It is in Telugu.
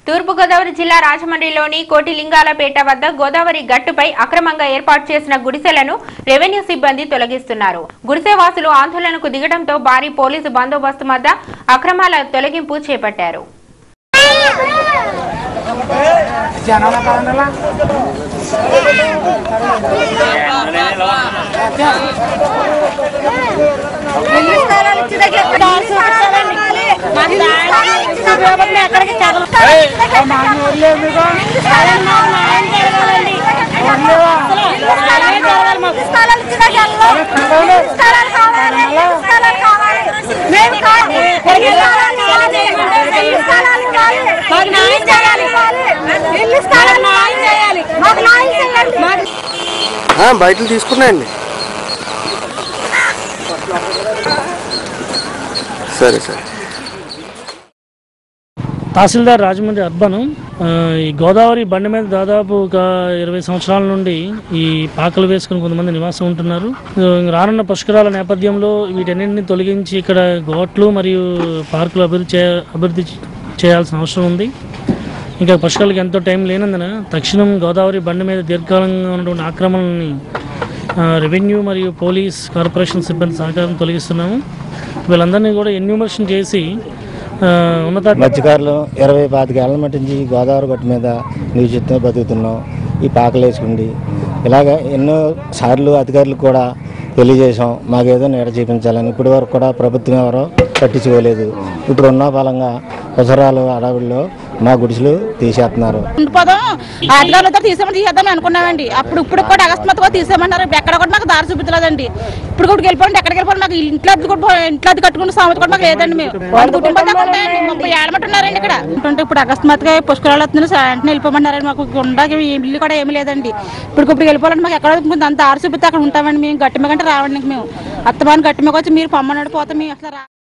తూర్పుగోదావరి జిల్లా రాజమండ్రిలోని కోటిలింగాలపేట వద్ద గోదావరి గట్టుపై అక్రమంగా ఏర్పాటు చేసిన గుడిసెలను రెవెన్యూ సిబ్బంది తొలగిస్తున్నారు గుడిసె వాసులు ఆందోళనకు దిగడంతో భారీ పోలీసు బందోబస్తు మధ్య అక్రమాల తొలగింపు చేపట్టారు ఆ, బయటలు తీసుకున్నాయండి సరే సరే తహసీల్దార్ రాజమండ్రి అర్బన్ ఆ, ఈ గోదావరి బండి మీద దాదాపు ఒక ఇరవై సంవత్సరాల నుండి ఈ పాకలు వేసుకుని కొంతమంది నివాసం ఉంటున్నారు ఆ, రానున్న పుష్కరాల నేపథ్యంలో వీటన్నింటిని తొలగించి ఇక్కడ గోట్లు మరియు పార్కులు అభివృద్ధి చే అభివృద్ధి చేయాల్సిన అవసరం ఉంది ఇంకా పుష్కరాలకు ఎంతో టైం లేనందున తక్షణం గోదావరి బండి మీద దీర్ఘకాలంగా ఉన్నటువంటి ఆక్రమణని ఆ, రెవెన్యూ మరియు పోలీస్ కార్పొరేషన్ సిబ్బంది సహకారం తొలగిస్తున్నాము వీళ్ళందరినీ కూడా ఎన్యూమర్షన్ చేసి ఆ, ఉన్నత మత్స్యకారులు ఇరవై పాతికేళ్ల మట్టి నుంచి గోదావరి గట్టు మీద నివసిస్తూ బతుకుతున్నాం ఈ పాకలు వేసుకుండి ఇలాగ ఎన్నో సార్లు అధికారులకు కూడా తెలియజేసాం మాకేదో నీడ చూపించాలని ఇప్పటి వరకు కూడా ప్రభుత్వం ఎవరో పట్టించుకోలేదు ఇప్పుడు ఉన్న ఫలంగా అవసరాలు అడవుల్లో మా గుడిసెలు తీసేస్తున్నారు ఉండిపోదాం అధికారులతో తీసేమని తీసేద్దాం అనుకున్నామండి అప్పుడు ఇప్పుడు కూడా అకస్మాత్తుగా తీసేయమన్నారు ఎక్కడ కూడా మాకు దారి చూపించలేదండి ఇప్పుడు కూడా వెళ్ళిపోండి ఎక్కడికి వెళ్ళిపోండి మాకు ఇంట్లో అద్దె కూడా ఇంట్లో అద్దె కట్టుకున్న సామెత కూడా మాకు లేదండి మేము వంద కుటుంబాలు దాకా ఉంటాయండి ముప్పై ఏడమంటున్నారండి ఇక్కడ ఉంటుంటే ఇప్పుడు అకస్మాత్తుగా పుష్కరాలు వస్తున్నాయి సార్ వెంటనే వెళ్ళిపోమన్నారండి మాకు ఉండగా ఇల్లు కూడా ఏమీ లేదండి ఇప్పుడు ఇప్పుడు వెళ్ళిపోవాలంటే మాకు ఎక్కడ అంత దారి చూపిస్తే అక్కడ ఉంటామండి మేము గట్టి మీద కంటే రావండి మేము అత్తమాని గట్టి మీద వచ్చి మీరు పొమ్మన్నాడు పోతే మేము అసలు రా